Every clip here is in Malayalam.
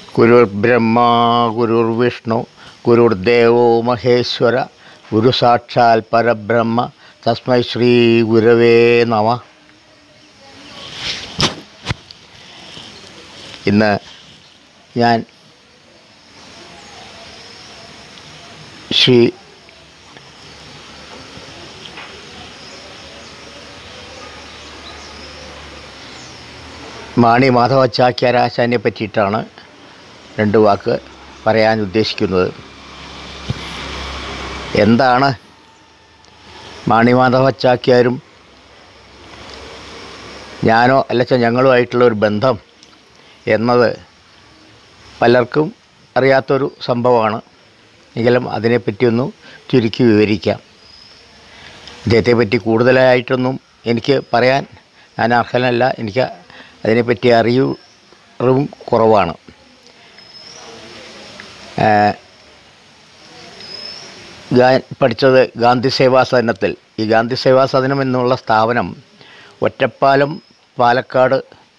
ഗുരുർ ബ്രഹ്മ ഗുരുർ വിഷ്ണു ഗുരുർദേവോ മഹേശ്വര ഗുരു സാക്ഷാൽ പരബ്രഹ്മ തസ്മൈ ശ്രീ ഗുരവേ നമ ഇന്ന് ഞാൻ ശ്രീ മാണി മാധവ ചാക്യാരാശാനെ പറ്റിയിട്ടാണ് രണ്ട് വാക്ക് പറയാൻ ഉദ്ദേശിക്കുന്നത് എന്താണ് മാണി മാധവ ചാക്യാരും ഞാനോ അല്ലച്ച ഞങ്ങളുമായിട്ടുള്ള ഒരു ബന്ധം എന്നത് പലർക്കും അറിയാത്തൊരു സംഭവമാണ് എങ്കിലും അതിനെപ്പറ്റിയൊന്ന് ചുരുക്കി വിവരിക്കാം ഇദ്ദേഹത്തെ പറ്റി കൂടുതലായിട്ടൊന്നും എനിക്ക് പറയാൻ ഞാൻ അർഹനല്ല എനിക്ക് അതിനെപ്പറ്റി അറിവും കുറവാണ് ഏഹ് ഞാൻ പഠിച്ചത് ഗാന്ധി സേവാ സദനത്തിൽ ഈ ഗാന്ധി സേവാ സദനം എന്നുള്ള സ്ഥാപനം ഒറ്റപ്പാലം പാലക്കാട്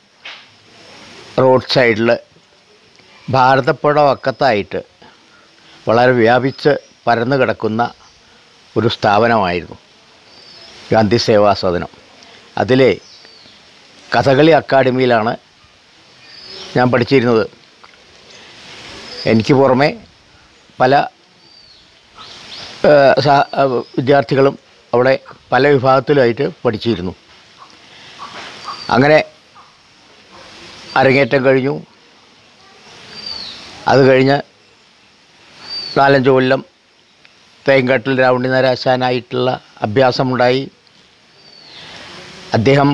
റോഡ് സൈഡിൽ ഭാരതപ്പുഴ വക്കത്തായിട്ട് വളരെ വ്യാപിച്ച് പരന്നു കിടക്കുന്ന ഒരു സ്ഥാപനമായിരുന്നു ഗാന്ധി സേവാ സദനം അതിലെ കഥകളി അക്കാഡമിയിലാണ് ഞാൻ പഠിച്ചിരുന്നത് എനിക്ക് പുറമെ പല ഏഹ്, സഹ- ഏഹ്, വിദ്യാർത്ഥികളും അവിടെ പല വിഭാഗത്തിലുമായിട്ട് പഠിച്ചിരുന്നു അങ്ങനെ അരങ്ങേറ്റം കഴിഞ്ഞു അത് കഴിഞ്ഞ് നാലഞ്ച് കൊല്ലം തേങ്കാട്ടിൽ രാവണി നരാശാനായിട്ടുള്ള അഭ്യാസമുണ്ടായി അദ്ദേഹം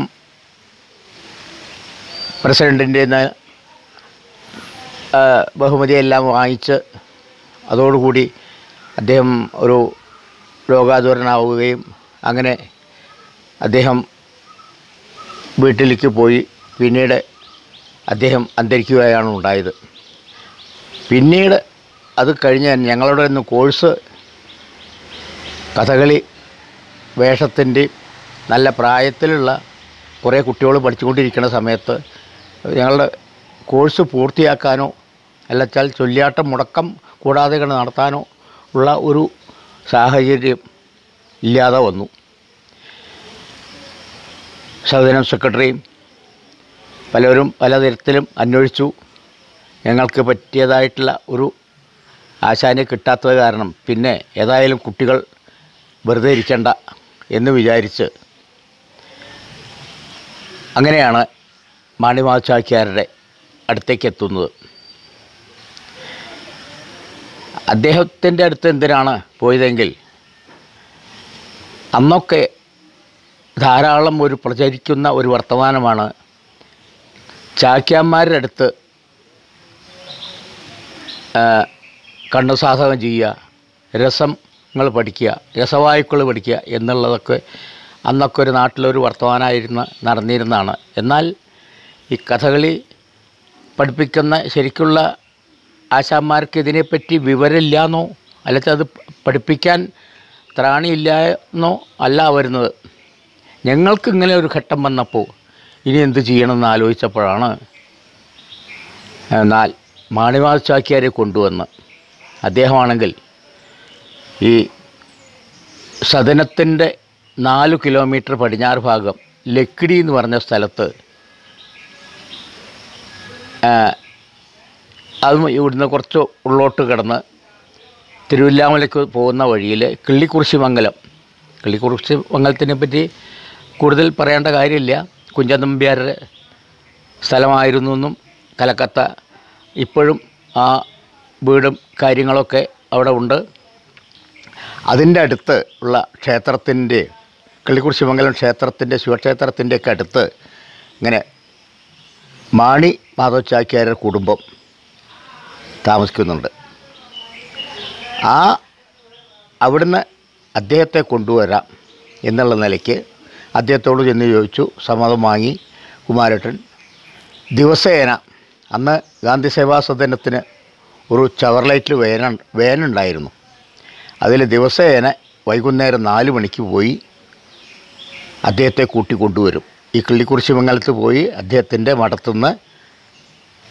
പ്രസിഡൻറ്റിൻ്റെ ബഹുമതിയെല്ലാം വാങ്ങിച്ച് അതോടുകൂടി അദ്ദേഹം ഒരു രോഗാതുരനാവുകയും അങ്ങനെ അദ്ദേഹം വീട്ടിലേക്ക് പോയി പിന്നീട് അദ്ദേഹം അന്തരിക്കുകയാണ് ഉണ്ടായത് പിന്നീട് അത് കഴിഞ്ഞ് ഞങ്ങളുടെ ഒന്ന് കോഴ്സ് കഥകളി വേഷത്തിൻ്റെ നല്ല പ്രായത്തിലുള്ള കുറേ കുട്ടികൾ പഠിച്ചുകൊണ്ടിരിക്കുന്ന സമയത്ത് ഞങ്ങളുടെ കോഴ്സ് പൂർത്തിയാക്കാനോ അല്ലച്ചാൽ ചൊല്ലിയാട്ടം മുടക്കം കൂടാതെ കണ്ട് നടത്താനോ ഉള്ള ഒരു സാഹചര്യം ഇല്ലാതെ വന്നു സഹോദരൻ സെക്രട്ടറിയും പലരും പലതരത്തിലും അന്വേഷിച്ചു ഞങ്ങൾക്ക് പറ്റിയതായിട്ടുള്ള ഒരു ആശാനെ കിട്ടാത്തത് കാരണം പിന്നെ ഏതായാലും കുട്ടികൾ വെറുതെ ഇരിക്കണ്ട എന്ന് വിചാരിച്ച് അങ്ങനെയാണ് മാണിമാച്ചാക്യാരുടെ അടുത്തേക്ക് എത്തുന്നത് അദ്ദേഹത്തിൻ്റെ അടുത്ത് എന്തിനാണ് പോയതെങ്കിൽ അന്നൊക്കെ ധാരാളം ഒരു പ്രചരിക്കുന്ന ഒരു വർത്തമാനമാണ് ചാക്യാന്മാരുടെ അടുത്ത് ആ, കണ്ണു സാധകം ചെയ്യുക രസങ്ങൾ പഠിക്കുക രസവായുക്കൾ പഠിക്കുക എന്നുള്ളതൊക്കെ അന്നൊക്കെ ഒരു നാട്ടിലൊരു വർത്തമാനമായിരുന്ന നടന്നിരുന്നതാണ് എന്നാൽ ഈ കഥകളി പഠിപ്പിക്കുന്ന ശരിക്കുള്ള ആശാന്മാർക്ക് ഇതിനെപ്പറ്റി വിവരമില്ലാന്നോ അല്ലെങ്കിൽ അത് പഠിപ്പിക്കാൻ ത്രാണിയില്ല എന്നോ അല്ല വരുന്നത് ഞങ്ങൾക്ക് ഇങ്ങനെ ഒരു ഘട്ടം വന്നപ്പോൾ ഇനി എന്ത് ചെയ്യണമെന്ന് ആലോചിച്ചപ്പോഴാണ് എന്നാൽ മാണിവാസ് ചാക്യാരെ കൊണ്ടുവന്ന് അദ്ദേഹമാണെങ്കിൽ ഈ സദനത്തിൻ്റെ നാല് കിലോമീറ്റർ പടിഞ്ഞാറ് ഭാഗം ലക്കിടി എന്ന് പറഞ്ഞ സ്ഥലത്ത് ആ, അതും ഇവിടുന്ന് കുറച്ച് ഉള്ളോട്ട് കിടന്ന് തിരുവില്ലാമലയ്ക്ക് പോകുന്ന വഴിയിൽ കിള്ളിക്കുറിശി മംഗലം കിള്ളിക്കുറിശി മംഗലത്തിനെ പറ്റി കൂടുതൽ പറയേണ്ട കാര്യമില്ല കുഞ്ചൻ നമ്പ്യാരുടെ സ്ഥലമായിരുന്നു എന്നും കലക്കത്ത ഇപ്പോഴും ആ വീടും കാര്യങ്ങളൊക്കെ അവിടെ ഉണ്ട് അതിൻ്റെ അടുത്ത് ഉള്ള ക്ഷേത്രത്തിൻ്റെ കിള്ളിക്കുറിശി മംഗലം ക്ഷേത്രത്തിൻ്റെ ശിവക്ഷേത്രത്തിൻ്റെയൊക്കെ അടുത്ത് ഇങ്ങനെ മാണി മാധവ് ചാക്യാരുടെ കുടുംബം താമസിക്കുന്നുണ്ട് ആ അവിടുന്ന് അദ്ദേഹത്തെ കൊണ്ടുവരാം എന്നുള്ള നിലയ്ക്ക് അദ്ദേഹത്തോട് ചെന്ന് ചോദിച്ചു സമ്മതം വാങ്ങി കുമാരേട്ടൻ ദിവസേന അന്ന് ഗാന്ധി സേവാ സദനത്തിന് ഒരു ചവർലൈറ്റിൽ വേന വേനുണ്ടായിരുന്നു അതിൽ ദിവസേന വൈകുന്നേരം നാല് മണിക്ക് പോയി അദ്ദേഹത്തെ കൂട്ടിക്കൊണ്ടുവരും ഈ കിള്ളിക്കുറിശി മംഗലത്ത് പോയി അദ്ദേഹത്തിൻ്റെ മഠത്തുനിന്ന്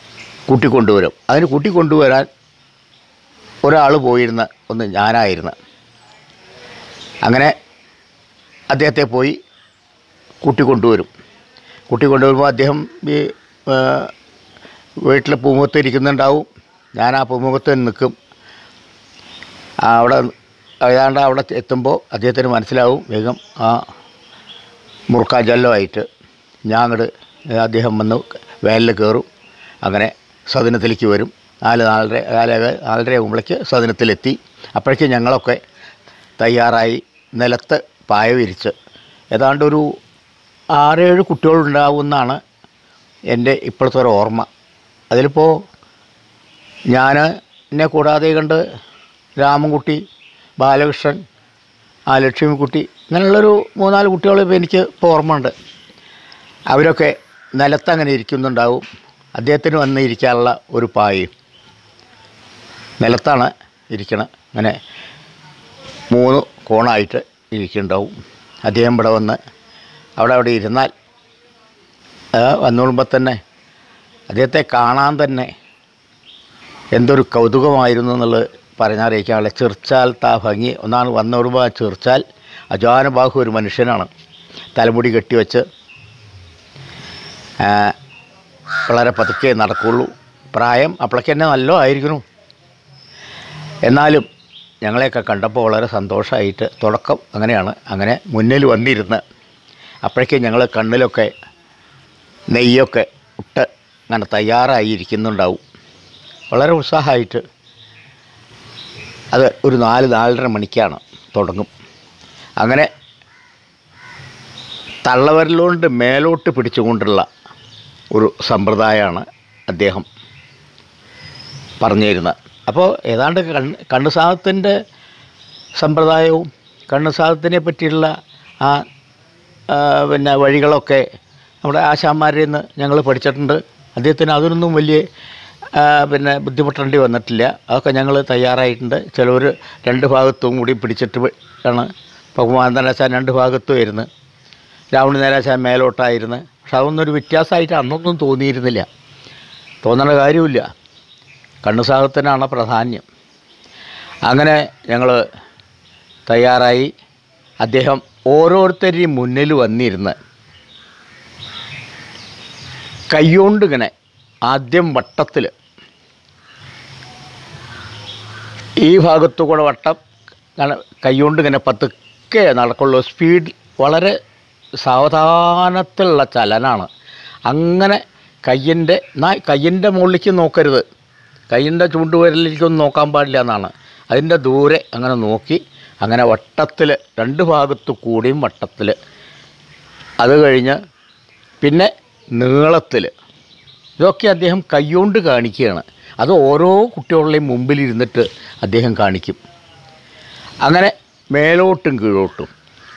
കൂട്ടിക്കൊണ്ടുവരും അതിന് കൂട്ടിക്കൊണ്ടുവരാൻ ഒരാൾ പോയിരുന്ന ഒന്ന് ഞാനായിരുന്നു അങ്ങനെ അദ്ദേഹത്തെ പോയി കൂട്ടിക്കൊണ്ടുവരും കൂട്ടിക്കൊണ്ടുവരുമ്പോൾ അദ്ദേഹം ഈ ആ, വീട്ടിൽ പൂമുഖത്ത് ഇരിക്കുന്നുണ്ടാവും ഞാൻ ആ പൂമുഖത്ത് നിൽക്കും ആ, അവിടെ ഏതാണ്ട് അവിടെ എത്തുമ്പോൾ അദ്ദേഹത്തിന് മനസ്സിലാവും വേഗം ആ മുറുക്കാൻ ജല്ലമായിട്ട് ഞാൻ അങ്ങോട്ട് അദ്ദേഹം വന്ന് വേലിൽ കയറും അങ്ങനെ സദനത്തിലേക്ക് വരും നാല് നാലര നാല് നാലര ആകുമ്പോഴേക്ക് സദനത്തിലെത്തി അപ്പോഴേക്കും ഞങ്ങളൊക്കെ തയ്യാറായി നിലത്ത് പായ വിരിച്ച് ഏതാണ്ട് ഒരു ആറേഴ് കുട്ടികളുണ്ടാവുമെന്നാണ് എൻ്റെ ഇപ്പോഴത്തെ ഒരു ഓർമ്മ അതിലിപ്പോൾ ഞാൻ എന്നെ കൂടാതെ കണ്ട് രാമൻകുട്ടി ബാലകൃഷ്ണൻ ആ ലക്ഷ്മിക്കുട്ടി ഇങ്ങനെയുള്ളൊരു മൂന്നാല് കുട്ടികൾ ഇപ്പോൾ എനിക്ക് ഇപ്പോൾ ഓർമ്മയുണ്ട് അവരൊക്കെ നിലത്തങ്ങനെ ഇരിക്കുന്നുണ്ടാവും അദ്ദേഹത്തിന് വന്ന് ഇരിക്കാനുള്ള ഒരു പായയും നിലത്താണ് ഇരിക്കണം അങ്ങനെ മൂന്ന് കോണായിട്ട് ഇരിക്കുന്നുണ്ടാവും അദ്ദേഹം ഇവിടെ വന്ന് അവിടെ അവിടെ ഇരുന്നാൽ ആ, വന്നോളുമ്പോൾ തന്നെ അദ്ദേഹത്തെ കാണാൻ തന്നെ എന്തൊരു കൗതുകമായിരുന്നു എന്നുള്ളത് പറഞ്ഞറിയിക്കാനുള്ള ചിർച്ചാൽ താ ഭംഗി ഒന്നാണ് വന്നോടുമ്പോൾ ആ ചിർച്ചാൽ അജാനുബാഹു ഒരു മനുഷ്യനാണ് തലമുടി കെട്ടിവെച്ച് ആ, വളരെ പതുക്കെ നടക്കുള്ളൂ പ്രായം അപ്പോഴേക്ക് തന്നെ നല്ല ആയിരിക്കണം എന്നാലും ഞങ്ങളെയൊക്കെ കണ്ടപ്പോൾ വളരെ സന്തോഷമായിട്ട് തുടക്കം അങ്ങനെയാണ് അങ്ങനെ മുന്നിൽ വന്നിരുന്ന് അപ്പോഴേക്കും ഞങ്ങൾ കണ്ണിലൊക്കെ നെയ്യൊക്കെ ഇട്ട് അങ്ങനെ തയ്യാറായി ഇരിക്കുന്നുണ്ടാവും വളരെ ഉത്സാഹമായിട്ട് അത് ഒരു നാല് നാലര മണിക്കാണ് തുടങ്ങും അങ്ങനെ തള്ളവരലുകൊണ്ട് മേലോട്ട് പിടിച്ചുകൊണ്ടുള്ള ഒരു സമ്പ്രദായമാണ് അദ്ദേഹം പറഞ്ഞു തരുന്നത് അപ്പോൾ ഏതാണ്ട് കണ്ണ് കണ്ണുസാഹത്തിൻ്റെ സമ്പ്രദായവും കണ്ണുസാഹത്തിനെ പറ്റിയുള്ള ആ ആ, പിന്നെ വഴികളൊക്കെ നമ്മുടെ ആശാന്മാരിൽ നിന്ന് ഞങ്ങൾ പഠിച്ചിട്ടുണ്ട് അദ്ദേഹത്തിന് അതിനൊന്നും വലിയ ആ, പിന്നെ ബുദ്ധിമുട്ടേണ്ടി വന്നിട്ടില്ല അതൊക്കെ ഞങ്ങൾ തയ്യാറായിട്ടുണ്ട് ചിലവർ രണ്ട് ഭാഗത്തും കൂടി പിടിച്ചിട്ട് വ- ആണ് ഭഗവാനന്ദനാശാൻ രണ്ട് ഭാഗത്തും ആയിരുന്നു രാവണ നേരാശാൻ മേലോട്ടായിരുന്നു പക്ഷെ അതൊന്നും ഒരു വ്യത്യാസമായിട്ട് അന്നൊന്നും തോന്നിയിരുന്നില്ല തോന്നേണ്ട കാര്യമില്ല കണ്ണുസാഹത്തിനാണ് പ്രാധാന്യം അങ്ങനെ ഞങ്ങൾ തയ്യാറായി അദ്ദേഹം ഓരോരുത്തരുടെയും മുന്നിൽ വന്നിരുന്ന് കൈകൊണ്ട് ഇങ്ങനെ ആദ്യം വട്ടത്തിൽ ഈ ഭാഗത്തു കൂടെ വട്ടം ഇങ്ങനെ കൈകൊണ്ട് ഇങ്ങനെ പതുക്കെ നടക്കുള്ളൂ സ്പീഡ് വളരെ സാവധാനത്തിലുള്ള ചലനാണ് അങ്ങനെ കയ്യിൻ്റെ എന്നാൽ കയ്യിൻ്റെ മുകളിലേക്ക് നോക്കരുത് കയ്യിൻ്റെ ചൂണ്ടുവിരലിലേക്കൊന്നും നോക്കാൻ പാടില്ല എന്നാണ് അതിൻ്റെ ദൂരെ അങ്ങനെ നോക്കി അങ്ങനെ വട്ടത്തിൽ രണ്ട് ഭാഗത്തു കൂടിയും വട്ടത്തിൽ അത് കഴിഞ്ഞ് പിന്നെ നീളത്തിൽ ഇതൊക്കെ അദ്ദേഹം കൈകൊണ്ട് കാണിക്കുകയാണ് അത് ഓരോ കുട്ടികളുടെയും മുമ്പിലിരുന്നിട്ട് അദ്ദേഹം കാണിക്കും അങ്ങനെ മേലോട്ടും കീഴോട്ടും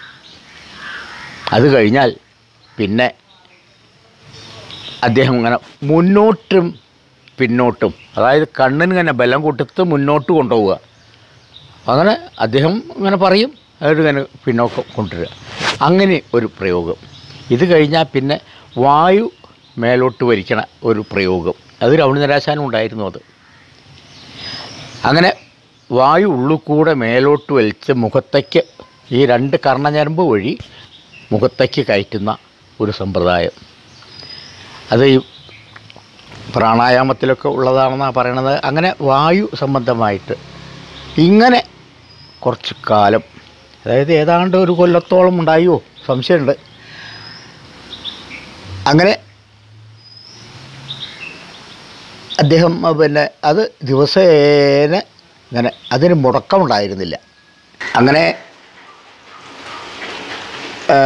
അത് കഴിഞ്ഞാൽ പിന്നെ അദ്ദേഹം ഇങ്ങനെ മുന്നോട്ടും പിന്നോട്ടും അതായത് കണ്ണിന് ഇങ്ങനെ ബലം കൊടുത്ത് മുന്നോട്ട് കൊണ്ടുപോവുക അങ്ങനെ അദ്ദേഹം ഇങ്ങനെ പറയും അതായത് ഇങ്ങനെ പിന്നോക്കം കൊണ്ടുവരിക അങ്ങനെ ഒരു പ്രയോഗം ഇത് കഴിഞ്ഞാൽ പിന്നെ വായു മേലോട്ട് വലിക്കണ ഒരു പ്രയോഗം അത് രവണിനിരാശാനും ഉണ്ടായിരുന്നു അത് അങ്ങനെ വായു ഉള്ളിൽ കൂടെ മേലോട്ട് വലിച്ച് മുഖത്തേക്ക് ഈ രണ്ട് കർണഞരമ്പ് വഴി മുഖത്തേക്ക് കയറ്റുന്ന ഒരു സമ്പ്രദായം അത് ഈ പ്രാണായാമത്തിലൊക്കെ ഉള്ളതാണെന്നാണ് പറയണത് അങ്ങനെ വായു സംബന്ധമായിട്ട് ഇങ്ങനെ കുറച്ച് കാലം അതായത് ഏതാണ്ട് ഒരു കൊല്ലത്തോളം ഉണ്ടായോ സംശയമുണ്ട് അങ്ങനെ അദ്ദേഹം അഹ് പിന്നെ അത് ദിവസേന ഇങ്ങനെ അതിന് മുടക്കമുണ്ടായിരുന്നില്ല അങ്ങനെ ആ,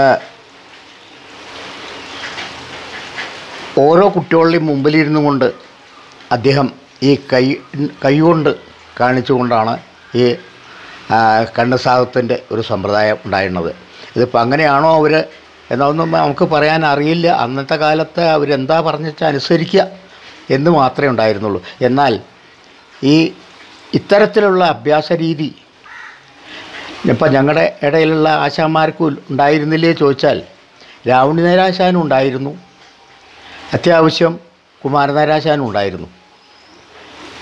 ഓരോ കുട്ടികളുടെയും മുമ്പിലിരുന്നു കൊണ്ട് അദ്ദേഹം ഈ കൈ കൈകൊണ്ട് കാണിച്ചുകൊണ്ടാണ് ഈ ആ, കണ്ണുസാഹത്തിൻ്റെ ഒരു സമ്പ്രദായം ഉണ്ടായിരുന്നത് ഇതിപ്പോൾ അങ്ങനെയാണോ അവർ എന്നൊന്നും നമുക്ക് പറയാൻ അറിയില്ല അന്നത്തെ കാലത്ത് അവരെന്താ പറഞ്ഞിട്ട് അനുസരിക്കുക എന്ന് മാത്രമേ ഉണ്ടായിരുന്നുള്ളൂ എന്നാൽ ഈ ഇത്തരത്തിലുള്ള അഭ്യാസ രീതി ഇപ്പം ഞങ്ങളുടെ ഇടയിലുള്ള ആശാന്മാർക്ക് ഉണ്ടായിരുന്നില്ലേ ചോദിച്ചാൽ രാവണി നേരാശാനും ഉണ്ടായിരുന്നു അത്യാവശ്യം കുമാരനാരാശാനും ഉണ്ടായിരുന്നു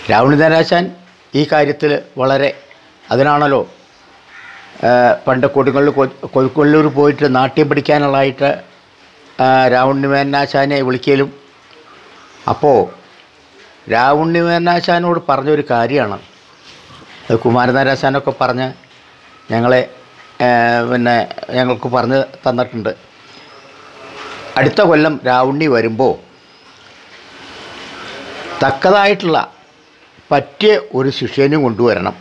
രാവണിതരാശാൻ ഈ കാര്യത്തിൽ വളരെ അതിനാണല്ലോ ആ, പണ്ട് കൊടുങ്ങല്ലൂർ കൊടുങ്ങല്ലൂർ പോയിട്ട് നാട്യം പഠിക്കാനുള്ളതായിട്ട് രാവണ്യമേനാശാനെ വിളിക്കലും അപ്പോൾ രാവണ്യമേനാശാനോട് പറഞ്ഞൊരു കാര്യമാണ് അത് കുമാരനാരാശാനൊക്കെ പറഞ്ഞ് ഞങ്ങളെ ആ, പിന്നെ ഞങ്ങൾക്ക് പറഞ്ഞ് തന്നിട്ടുണ്ട് അടുത്ത കൊല്ലം രാവുണ്ണി വരുമ്പോൾ തക്കതായിട്ടുള്ള പറ്റിയ ഒരു ശിഷ്യനും കൊണ്ടുവരണം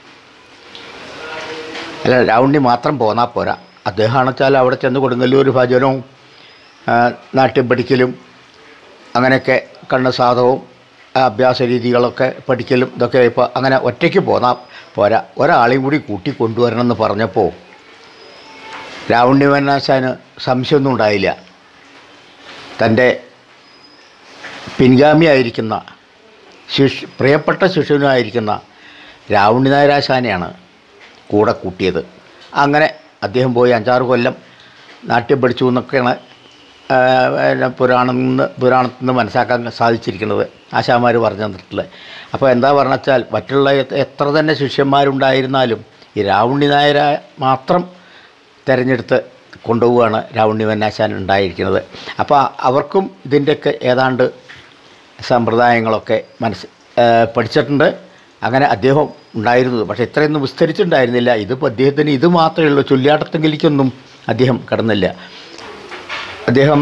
അല്ല രാവുണ്ണി മാത്രം പോന്നാൽ പോരാ അദ്ദേഹമാണെന്ന് വെച്ചാൽ അവിടെ ചെന്ന് കൊടുങ്ങല്ലൂർ ഭജനവും ആ, നാട്യം പഠിക്കലും അങ്ങനെയൊക്കെ കണ്ണ് സാധവും ആ, അഭ്യാസ രീതികളൊക്കെ പഠിക്കലും ഇതൊക്കെ ഇപ്പോൾ അങ്ങനെ ഒറ്റയ്ക്ക് പോന്നാൽ പോരാ ഒരാളെയും കൂടി കൂട്ടി കൊണ്ടുവരണമെന്ന് പറഞ്ഞപ്പോൾ രാവുണ്ണിവനാശാന് സംശയമൊന്നും ഉണ്ടായില്ല തൻ്റെ പിൻഗാമിയായിരിക്കുന്ന ശിഷ് പ്രിയപ്പെട്ട ശിഷ്യനുമായിരിക്കുന്ന രാവുണ്ണിനായരാശാനെയാണ് കൂടെ കൂട്ടിയത് അങ്ങനെ അദ്ദേഹം പോയി അഞ്ചാറ് കൊല്ലം നാട്യം പഠിച്ചു എന്നൊക്കെയാണ് ആ, പിന്നെ പുരാണം നിന്ന് പുരാണത്തിൽ നിന്ന് മനസ്സിലാക്കാൻ സാധിച്ചിരിക്കുന്നത് ആശാമാർ പറഞ്ഞു തന്നിട്ടുള്ളത് അപ്പോൾ എന്താ പറഞ്ഞാൽ മറ്റുള്ള എത്ര- എത്ര തന്നെ ശിഷ്യന്മാരുണ്ടായിരുന്നാലും ഈ രാവുണ്ണി നായര മാത്രം തിരഞ്ഞെടുത്ത് കൊണ്ടുപോവുകയാണ് രാവുണ്ണി വന്നാശാൻ ഉണ്ടായിരിക്കുന്നത് അപ്പോൾ അവർക്കും ഇതിൻ്റെയൊക്കെ ഏതാണ്ട് സമ്പ്രദായങ്ങളൊക്കെ മനസ്സ് ആ, പഠിച്ചിട്ടുണ്ട് അങ്ങനെ അദ്ദേഹം ഉണ്ടായിരുന്നത് പക്ഷേ ഇത്രയൊന്നും വിസ്തരിച്ചിട്ടുണ്ടായിരുന്നില്ല ഇതിപ്പോൾ അദ്ദേഹത്തിന് ഇത് മാത്രമേ ഉള്ളൂ ചൊല്ലിയാട്ടത്തെങ്കിലേക്കൊന്നും അദ്ദേഹം കടന്നില്ല അദ്ദേഹം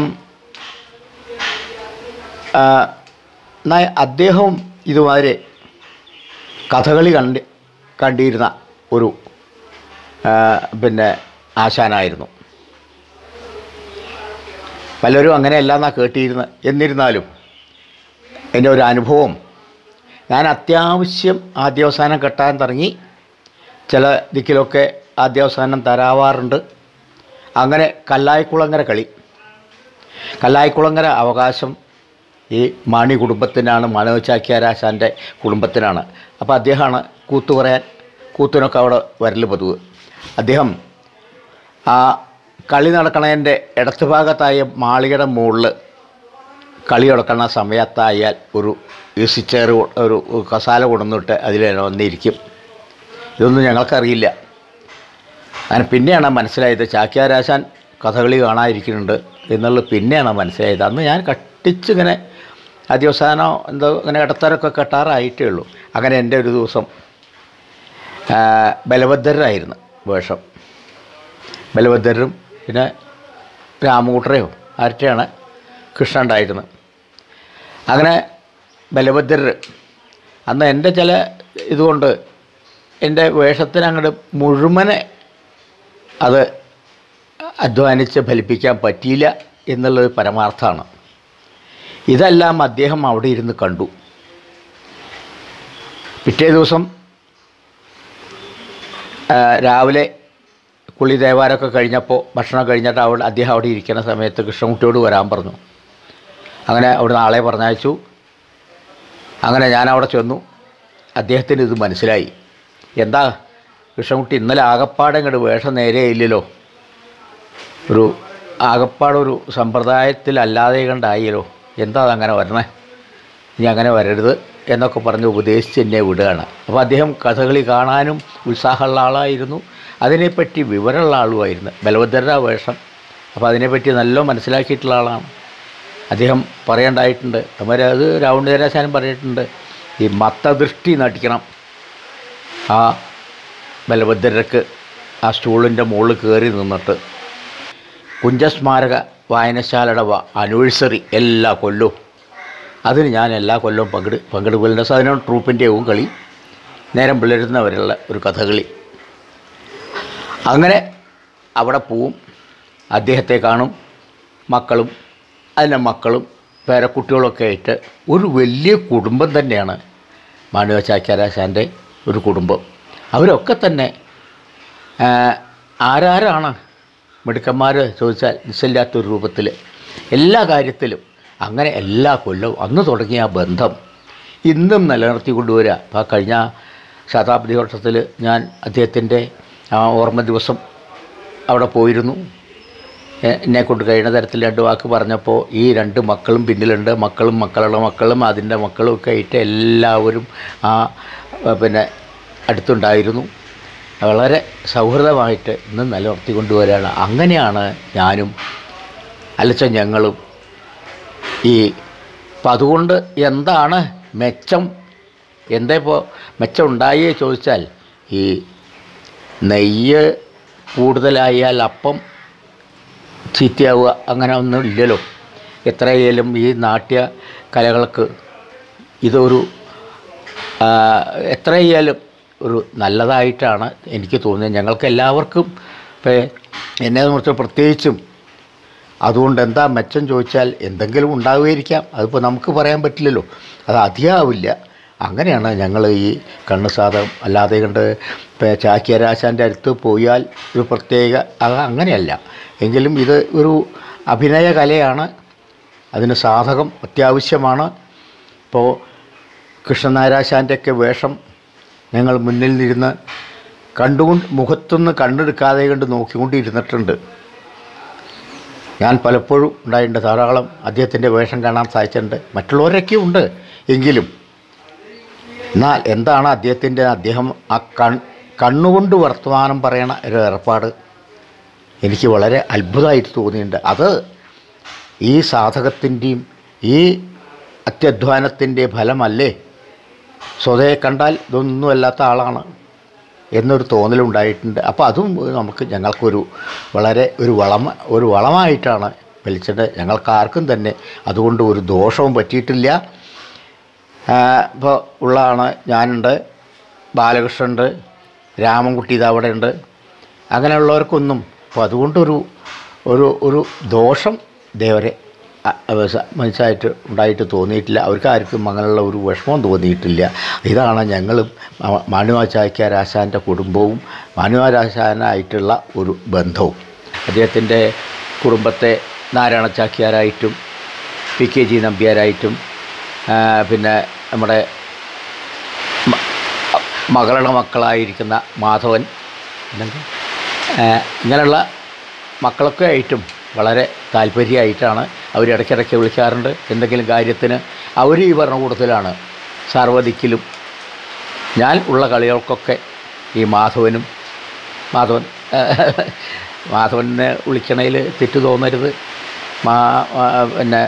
ആ, എന്നാൽ അദ്ദേഹം ഇതുമാതിരി കഥകളി കണ്ട് കണ്ടിരുന്ന ഒരു ആ, പിന്നെ ആശാനായിരുന്നു പലരും അങ്ങനെയല്ല എന്നാണ് കേട്ടിരുന്നത് എന്നിരുന്നാലും എൻ്റെ ഒരു അനുഭവം ഞാൻ അത്യാവശ്യം ആദ്യാവസാനം കെട്ടാൻ തുടങ്ങി ചില ദിക്കിലൊക്കെ ആദ്യാവസാനം തരാവാറുണ്ട് അങ്ങനെ കല്ലായിക്കുളങ്ങര കളി കല്ലായിക്കുളങ്ങര അവകാശം ഈ മാണി കുടുംബത്തിനാണ് മനോജാക്യാരാശാൻ്റെ കുടുംബത്തിനാണ് അപ്പോൾ അദ്ദേഹമാണ് കൂത്ത് പറയാൻ കൂത്തിനൊക്കെ അവിടെ വരൽ പതിവ് അദ്ദേഹം ആ കളി നടക്കണതിൻ്റെ ഇടത്ത് ഭാഗത്തായ മാളികയുടെ മുകളിൽ കളി നടക്കുന്ന സമയത്തായാൽ ഒരു ഈസി ചെയർ ഒരു കസാല കൊണ്ടുവന്നിട്ട് അതിൽ വന്നിരിക്കും ഇതൊന്നും ഞങ്ങൾക്കറിയില്ല അങ്ങനെ പിന്നെയാണ് മനസ്സിലായത് ചാക്യാരാശാൻ കഥകളി കാണാതിരിക്കുന്നുണ്ട് എന്നുള്ളത് പിന്നെയാണ് മനസ്സിലായത് അന്ന് ഞാൻ കട്ടിച്ചിങ്ങനെ അതിവസാനം എന്തോ ഇങ്ങനെ ഇടത്തരൊക്കെ കെട്ടാറായിട്ടേ ഉള്ളൂ അങ്ങനെ എൻ്റെ ഒരു ദിവസം ആ, ബലഭദ്രരായിരുന്നു വേഷം ബലഭദ്രരും പിന്നെ രാമകൂട്ടറയോ ആരട്ടെയാണ് കൃഷ്ണ ഉണ്ടായിരുന്നത് അങ്ങനെ ബലഭദ്രർ അന്ന് എൻ്റെ ചില ഇതുകൊണ്ട് എൻ്റെ വേഷത്തിന് അങ്ങോട്ട് മുഴുവനെ അത് അധ്വാനിച്ച് ഫലിപ്പിക്കാൻ പറ്റിയില്ല എന്നുള്ളത് പരമാർത്ഥമാണ് ഇതെല്ലാം അദ്ദേഹം അവിടെ ഇരുന്ന് കണ്ടു പിറ്റേ ദിവസം ആ, രാവിലെ കുളി ദേവാരമൊക്കെ കഴിഞ്ഞപ്പോൾ ഭക്ഷണം കഴിഞ്ഞിട്ട് അവിടെ അദ്ദേഹം അവിടെ ഇരിക്കുന്ന സമയത്ത് കൃഷ്ണൻകുട്ടിയോട് വരാൻ പറഞ്ഞു അങ്ങനെ അവിടെ ആളെ പറഞ്ഞയച്ചു അങ്ങനെ ഞാൻ അവിടെ ചെന്നു അദ്ദേഹത്തിന് ഇത് മനസ്സിലായി എന്താ കൃഷ്ണൻകുട്ടി ഇന്നലെ ആകപ്പാടെ ഇങ്ങോട്ട് വേഷം നേരെ ഇല്ലല്ലോ ഒരു ആകപ്പാടൊരു സമ്പ്രദായത്തിലല്ലാതെ കണ്ടായല്ലോ എന്താ അതങ്ങനെ വരണേ ഇനി അങ്ങനെ വരരുത് എന്നൊക്കെ പറഞ്ഞ് ഉപദേശിച്ച് എന്നെ വിടുകയാണ് അപ്പോൾ അദ്ദേഹം കഥകളി കാണാനും ഉത്സാഹമുള്ള ആളായിരുന്നു അതിനെപ്പറ്റി വിവരമുള്ള ആളുമായിരുന്നു ബലഭദ്രര വേഷം അപ്പോൾ അതിനെപ്പറ്റി നല്ല മനസ്സിലാക്കിയിട്ടുള്ള ആളാണ് അദ്ദേഹം പറയണ്ടായിട്ടുണ്ട് അതുമാതിരി അത് രാവണേരാശാനും പറഞ്ഞിട്ടുണ്ട് ഈ മത്തദൃഷ്ടി നടിക്കണം ആ ബലഭദ്രർക്ക് ആ സ്റ്റൂളിൻ്റെ മുകളിൽ കയറി നിന്നിട്ട് കുഞ്ചസ്മാരക വായനശാലയുടെ ആനിവേഴ്സറി എല്ലാ കൊല്ലവും അതിന് ഞാൻ എല്ലാ കൊല്ലവും പങ്കെടു പങ്കെടുക്കലുണ്ട് സാധനം ട്രൂപ്പിൻ്റെയും കളി നേരം പുലരുന്നവരുള്ള ഒരു കഥകളി അങ്ങനെ അവിടെ പോവും അദ്ദേഹത്തെ കാണും മക്കളും അതിൻ്റെ മക്കളും പേരക്കുട്ടികളൊക്കെ ആയിട്ട് ഒരു വലിയ കുടുംബം തന്നെയാണ് മാണവ ചാക്യാരാശാൻ്റെ ഒരു കുടുംബം അവരൊക്കെ തന്നെ ആ, ആരാരാണ് മിടുക്കന്മാർ ചോദിച്ചാൽ നിശ്ചയില്ലാത്തൊരു രൂപത്തിൽ എല്ലാ കാര്യത്തിലും അങ്ങനെ എല്ലാ കൊല്ലവും അന്ന് തുടങ്ങിയ ആ ബന്ധം ഇന്നും നിലനിർത്തി കൊണ്ടുവരിക അപ്പോൾ കഴിഞ്ഞ ശതാബ്ദി വർഷത്തിൽ ഞാൻ അദ്ദേഹത്തിൻ്റെ ആ ഓർമ്മ ദിവസം അവിടെ പോയിരുന്നു എ- എന്നെ കൊണ്ട് കഴിയുന്ന തരത്തിൽ രണ്ട് വാക്ക് പറഞ്ഞപ്പോൾ ഈ രണ്ട് മക്കളും പിന്നിലുണ്ട് മക്കളും മക്കളുടെ മക്കളും അതിൻ്റെ മക്കളും ഒക്കെ ആയിട്ട് എല്ലാവരും ആ ആ, പിന്നെ അടുത്തുണ്ടായിരുന്നു വളരെ സൗഹൃദമായിട്ട് ഇന്ന് നിലനിർത്തി കൊണ്ടുവരികയാണ് അങ്ങനെയാണ് ഞാനും അലച്ച ഞങ്ങളും ഈ അപ്പം അതുകൊണ്ട് എന്താണ് മെച്ചം എന്താ ഇപ്പോൾ മെച്ചം ഉണ്ടായേ ചോദിച്ചാൽ ഈ നെയ്യ് കൂടുതലായാൽ അപ്പം ചീത്തയാവുക അങ്ങനെ ഒന്നും ഇല്ലല്ലോ എത്രയായാലും ഈ നാട്യ കലകൾക്ക് ഇതൊരു ആ, എത്രയായാലും ഒരു നല്ലതായിട്ടാണ് എനിക്ക് തോന്നിയത് ഞങ്ങൾക്ക് എല്ലാവർക്കും ഇപ്പം എന്നെ സംബന്ധിച്ച് പ്രത്യേകിച്ചും അതുകൊണ്ട് എന്താ മെച്ചം ചോദിച്ചാൽ എന്തെങ്കിലും ഉണ്ടാവുമായിരിക്കാം അതിപ്പോൾ നമുക്ക് പറയാൻ പറ്റില്ലല്ലോ അത് അധികമാവില്ല അങ്ങനെയാണ് ഞങ്ങൾ ഈ കണ്ണ് സാധകം അല്ലാതെ കണ്ട് ഇപ്പം ചാക്യരാശാൻ്റെ അടുത്ത് പോയാൽ ഒരു പ്രത്യേക അത് അങ്ങനെയല്ല എങ്കിലും ഇത് ഒരു അഭിനയ കലയാണ് അതിന് സാധകം അത്യാവശ്യമാണ് ഇപ്പോൾ കൃഷ്ണനാരാശാൻ്റെയൊക്കെ വേഷം ഞങ്ങൾ മുന്നിൽ നിന്നിരുന്ന് കണ്ടുകൊണ്ട് മുഖത്തുനിന്ന് കണ്ണെടുക്കാതെ കണ്ട് നോക്കിക്കൊണ്ടിരുന്നിട്ടുണ്ട് ഞാൻ പലപ്പോഴും ഉണ്ടായിട്ടുണ്ട് ധാരാളം അദ്ദേഹത്തിൻ്റെ വേഷം കാണാൻ സാധിച്ചിട്ടുണ്ട് മറ്റുള്ളവരൊക്കെ ഉണ്ട് എങ്കിലും എന്നാൽ എന്താണ് അദ്ദേഹത്തിൻ്റെ അദ്ദേഹം ആ കൺ കണ്ണുകൊണ്ട് വർത്തമാനം പറയണ ഒരു ഏർപ്പാട് എനിക്ക് വളരെ അത്ഭുതമായിട്ട് തോന്നിയിട്ടുണ്ട് അത് ഈ സാധകത്തിൻ്റെയും ഈ അത്യധ്വാനത്തിൻ്റെ ഫലമല്ലേ സ്വതേ കണ്ടാൽ ഇതൊന്നും അല്ലാത്ത ആളാണ് എന്നൊരു തോന്നലുണ്ടായിട്ടുണ്ട് അപ്പോൾ അതും നമുക്ക് ഞങ്ങൾക്കൊരു വളരെ ഒരു വളമ ഒരു വളമായിട്ടാണ് വലിച്ചത് ഞങ്ങൾക്കാർക്കും തന്നെ അതുകൊണ്ട് ഒരു ദോഷവും പറ്റിയിട്ടില്ല ഇപ്പോൾ ഉള്ളതാണ് ഞാനുണ്ട് ബാലകൃഷ്ണനുണ്ട് രാമൻകുട്ടി ഇത് അവിടെ ഉണ്ട് അങ്ങനെയുള്ളവർക്കൊന്നും അപ്പോൾ അതുകൊണ്ടൊരു ഒരു ഒരു ദോഷം ദേവരെ മനസ്സായിട്ട് ഉണ്ടായിട്ട് തോന്നിയിട്ടില്ല അവർക്ക് ആർക്കും അങ്ങനെയുള്ള ഒരു വിഷമവും തോന്നിയിട്ടില്ല ഇതാണ് ഞങ്ങളും മാനുവാചാക്യാരാശാൻ്റെ കുടുംബവും മാനുവാരാശാനായിട്ടുള്ള ഒരു ബന്ധവും അദ്ദേഹത്തിൻ്റെ കുടുംബത്തെ നാരായണ ചാക്യാരായിട്ടും പി കെ ജി നമ്പ്യാരായിട്ടും ആ, പിന്നെ നമ്മുടെ മ- മകളുടെ മക്കളായിരിക്കുന്ന മാധവൻ അല്ലെങ്കിൽ ആ, ഇങ്ങനെയുള്ള മക്കളൊക്കെ ആയിട്ടും വളരെ താല്പര്യമായിട്ടാണ് അവർ ഇടയ്ക്കിടയ്ക്ക് വിളിക്കാറുണ്ട് എന്തെങ്കിലും കാര്യത്തിന് അവർ ഈ ഭരണകൂടത്തിലാണ് സർവ്വദിക്കിലും ഞാൻ ഉള്ള കളികൾക്കൊക്കെ ഈ മാധവനും മാധവൻ മാധവനെ വിളിക്കണതിൽ തെറ്റ് തോന്നരുത് മാ ആ, പിന്നെ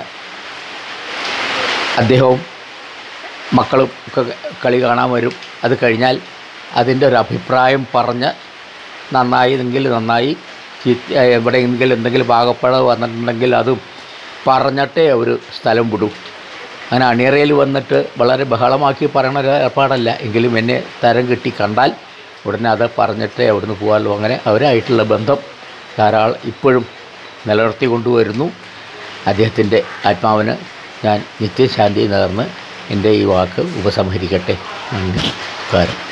അദ്ദേഹവും മക്കളും ഒക്കെ കളി കാണാൻ വരും അത് കഴിഞ്ഞാൽ അതിൻ്റെ ഒരു അഭിപ്രായം പറഞ്ഞ് നന്നായതെങ്കിൽ നന്നായി ചീത്ത എവിടെയെങ്കിലും എന്തെങ്കിലും പാകപ്പഴ വന്നിട്ടുണ്ടെങ്കിൽ അതും പറഞ്ഞിട്ടേ ഒരു സ്ഥലം വിടും അങ്ങനെ അണിയറയിൽ വന്നിട്ട് വളരെ ബഹളമാക്കി പറയണ ഒരു ഏർപ്പാടല്ല എങ്കിലും എന്നെ തരം കിട്ടി കണ്ടാൽ ഉടനെ അത് പറഞ്ഞിട്ടേ അവിടുന്ന് പോകാമല്ലോ അങ്ങനെ അവരായിട്ടുള്ള ബന്ധം ധാരാളം ഇപ്പോഴും നിലനിർത്തി കൊണ്ടുവരുന്നു അദ്ദേഹത്തിൻ്റെ ആത്മാവിന് ഞാൻ നിത്യശാന്തി നേർന്ന് എൻ്റെ ഈ വാക്ക് ഉപസംഹരിക്കട്ടെ നന്ദി നമസ്കാരം